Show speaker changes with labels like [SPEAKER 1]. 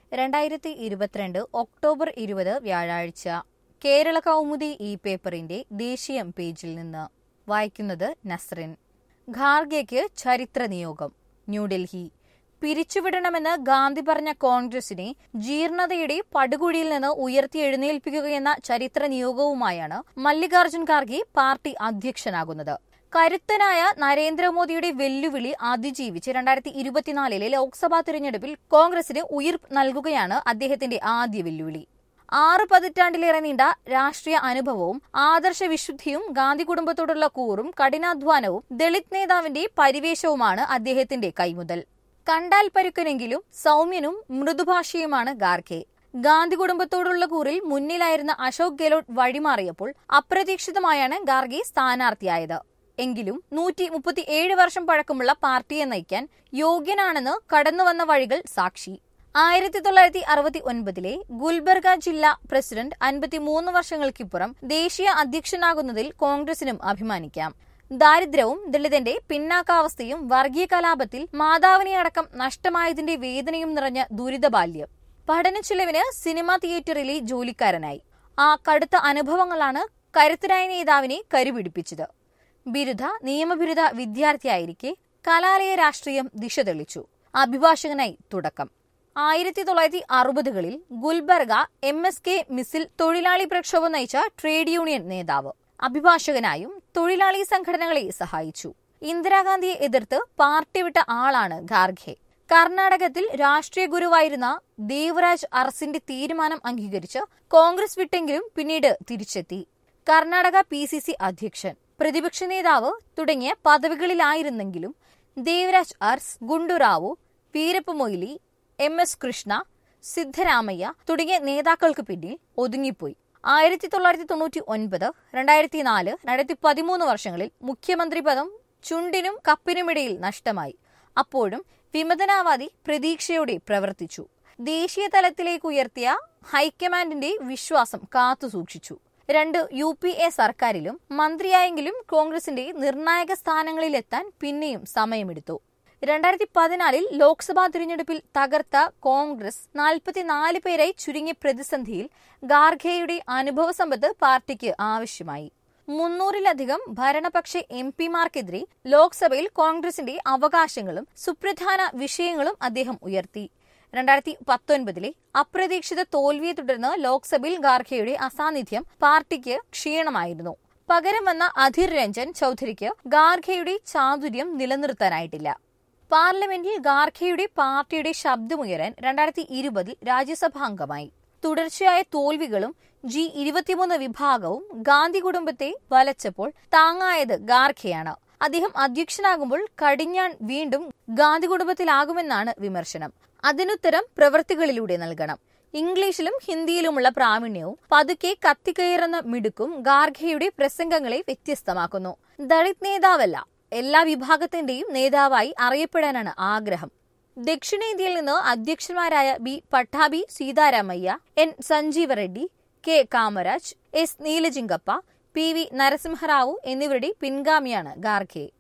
[SPEAKER 1] രണ്ടായിരത്തി ഇരുപത്തിരണ്ട് ഒക്ടോബർ ഇരുപത് വ്യാഴാഴ്ച കേരള കൗമുദി ഈ പേപ്പറിന്റെ ദേശീയം പേജിൽ നിന്ന് വായിക്കുന്നത് നസ്രിൻ ഖാർഗെക്ക് ചരിത്ര നിയോഗം ന്യൂഡൽഹി പിരിച്ചുവിടണമെന്ന് ഗാന്ധി പറഞ്ഞ കോൺഗ്രസിനെ ജീർണതയുടെ പടുകുഴിയിൽ നിന്ന് ഉയർത്തി എഴുന്നേൽപ്പിക്കുകയെന്ന ചരിത്ര നിയോഗവുമായാണ് മല്ലികാർജ്ജുൻ ഖാർഗെ പാർട്ടി അധ്യക്ഷനാകുന്നത് കരുത്തനായ നരേന്ദ്രമോദിയുടെ വെല്ലുവിളി അതിജീവിച്ച് രണ്ടായിരത്തി ഇരുപത്തിനാലിലെ ലോക്സഭാ തിരഞ്ഞെടുപ്പിൽ കോൺഗ്രസിന് ഉയിർപ്പ് നൽകുകയാണ് അദ്ദേഹത്തിന്റെ ആദ്യ വെല്ലുവിളി ആറ് പതിറ്റാണ്ടിലേറെ നീണ്ട രാഷ്ട്രീയ അനുഭവവും ആദർശ വിശുദ്ധിയും ഗാന്ധി കുടുംബത്തോടുള്ള കൂറും കഠിനാധ്വാനവും ദളിത് നേതാവിന്റെ പരിവേഷവുമാണ് അദ്ദേഹത്തിന്റെ കൈമുതൽ കണ്ടാൽ പരുക്കനെങ്കിലും സൗമ്യനും മൃദുഭാഷയുമാണ് ഗാർഖെ ഗാന്ധി കുടുംബത്തോടുള്ള കൂറിൽ മുന്നിലായിരുന്ന അശോക് ഗെഹ്ലോട്ട് വഴിമാറിയപ്പോൾ അപ്രതീക്ഷിതമായാണ് ഗാർഗെ സ്ഥാനാർത്ഥിയായത് എങ്കിലും നൂറ്റി മുപ്പത്തിയേഴ് വർഷം പഴക്കമുള്ള പാർട്ടിയെ നയിക്കാൻ യോഗ്യനാണെന്ന് കടന്നുവന്ന വഴികൾ സാക്ഷി ആയിരത്തി തൊള്ളായിരത്തി അറുപത്തി ഒൻപതിലെ ഗുൽബർഗ ജില്ലാ പ്രസിഡന്റ് അൻപത്തിമൂന്ന് വർഷങ്ങൾക്കിപ്പുറം ദേശീയ അധ്യക്ഷനാകുന്നതിൽ കോൺഗ്രസിനും അഭിമാനിക്കാം ദാരിദ്ര്യവും ദളിതന്റെ പിന്നാക്കാവസ്ഥയും വർഗീയ കലാപത്തിൽ മാതാവിനെ അടക്കം നഷ്ടമായതിന്റെ വേദനയും നിറഞ്ഞ ദുരിതബാല്യം പഠനച്ചിലവിന് സിനിമാ തിയേറ്ററിലെ ജോലിക്കാരനായി ആ കടുത്ത അനുഭവങ്ങളാണ് കരുത്തരായ നേതാവിനെ കരുപിടിപ്പിച്ചത് ബിരുദ നിയമബിരുദ വിദ്യാർത്ഥിയായിരിക്കെ കലാലയ രാഷ്ട്രീയം ദിശ തെളിച്ചു അഭിഭാഷകനായി തുടക്കം ആയിരത്തി തൊള്ളായിരത്തി അറുപതുകളിൽ ഗുൽബർഗ എം എസ് കെ മിസിൽ തൊഴിലാളി പ്രക്ഷോഭം നയിച്ച ട്രേഡ് യൂണിയൻ നേതാവ് അഭിഭാഷകനായും തൊഴിലാളി സംഘടനകളെ സഹായിച്ചു ഇന്ദിരാഗാന്ധിയെ എതിർത്ത് പാർട്ടി വിട്ട ആളാണ് ഖാർഖെ കർണാടകത്തിൽ രാഷ്ട്രീയ ഗുരുവായിരുന്ന ദേവരാജ് അറസിന്റെ തീരുമാനം അംഗീകരിച്ച് കോൺഗ്രസ് വിട്ടെങ്കിലും പിന്നീട് തിരിച്ചെത്തി കർണാടക പി സി സി അധ്യക്ഷൻ പ്രതിപക്ഷ നേതാവ് തുടങ്ങിയ പദവികളിലായിരുന്നെങ്കിലും ദേവരാജ് അർസ് ഗുണ്ടുറാവു വീരപ്പ മൊയ്ലി എം എസ് കൃഷ്ണ സിദ്ധരാമയ്യ തുടങ്ങിയ നേതാക്കൾക്ക് പിന്നിൽ ഒതുങ്ങിപ്പോയി ആയിരത്തി തൊള്ളായിരത്തി തൊണ്ണൂറ്റി ഒൻപത് രണ്ടായിരത്തി നാല് രണ്ടായിരത്തി പതിമൂന്ന് വർഷങ്ങളിൽ മുഖ്യമന്ത്രി പദം ചുണ്ടിനും കപ്പിനുമിടയിൽ നഷ്ടമായി അപ്പോഴും വിമതനാവാദി പ്രതീക്ഷയോടെ പ്രവർത്തിച്ചു ദേശീയ തലത്തിലേക്ക് ഉയർത്തിയ ഹൈക്കമാൻഡിന്റെ വിശ്വാസം കാത്തുസൂക്ഷിച്ചു രണ്ട് യു പി എ സർക്കാരിലും മന്ത്രിയായെങ്കിലും കോൺഗ്രസിന്റെ നിർണായക സ്ഥാനങ്ങളിലെത്താൻ പിന്നെയും സമയമെടുത്തു രണ്ടായിരത്തി പതിനാലിൽ ലോക്സഭാ തിരഞ്ഞെടുപ്പിൽ തകർത്ത കോൺഗ്രസ് നാൽപ്പത്തിനാല് പേരായി ചുരുങ്ങിയ പ്രതിസന്ധിയിൽ ഗാർഖെയുടെ അനുഭവ സമ്പത്ത് പാർട്ടിക്ക് ആവശ്യമായി മുന്നൂറിലധികം ഭരണപക്ഷ എം പിമാർക്കെതിരെ ലോക്സഭയിൽ കോൺഗ്രസിന്റെ അവകാശങ്ങളും സുപ്രധാന വിഷയങ്ങളും അദ്ദേഹം ഉയർത്തി രണ്ടായിരത്തി പത്തൊൻപതിലെ അപ്രതീക്ഷിത തോൽവിയെ തുടർന്ന് ലോക്സഭയിൽ ഗാർഖെയുടെ അസാന്നിധ്യം പാർട്ടിക്ക് ക്ഷീണമായിരുന്നു പകരം വന്ന അധിർ രഞ്ജൻ ചൌധരിക്ക് ഗാർഖെയുടെ ചാതുര്യം നിലനിർത്താനായിട്ടില്ല പാർലമെന്റിൽ ഗാർഖെയുടെ പാർട്ടിയുടെ ശബ്ദമുയരാൻ രണ്ടായിരത്തി ഇരുപതിൽ രാജ്യസഭാംഗമായി തുടർച്ചയായ തോൽവികളും ജി ഇരുപത്തിമൂന്ന് വിഭാഗവും ഗാന്ധി കുടുംബത്തെ വലച്ചപ്പോൾ താങ്ങായത് ഗാർഖെയാണ് അദ്ദേഹം അധ്യക്ഷനാകുമ്പോൾ കടിഞ്ഞാൺ വീണ്ടും ഗാന്ധി കുടുംബത്തിലാകുമെന്നാണ് വിമർശനം അതിനുത്തരം പ്രവൃത്തികളിലൂടെ നൽകണം ഇംഗ്ലീഷിലും ഹിന്ദിയിലുമുള്ള പ്രാവീണ്യവും പതുക്കെ കത്തിക്കയറുന്ന മിടുക്കും ഗാർഖെയുടെ പ്രസംഗങ്ങളെ വ്യത്യസ്തമാക്കുന്നു ദളിത് നേതാവല്ല എല്ലാ വിഭാഗത്തിന്റെയും നേതാവായി അറിയപ്പെടാനാണ് ആഗ്രഹം ദക്ഷിണേന്ത്യയിൽ നിന്ന് അധ്യക്ഷന്മാരായ B Pattabhi Sitaramayya N Sanjeeva Reddy K Kamaraj S Nijalingappa P V Narasimha Rao എന്നിവരുടെ പിൻഗാമിയാണ് ഗാർഖെ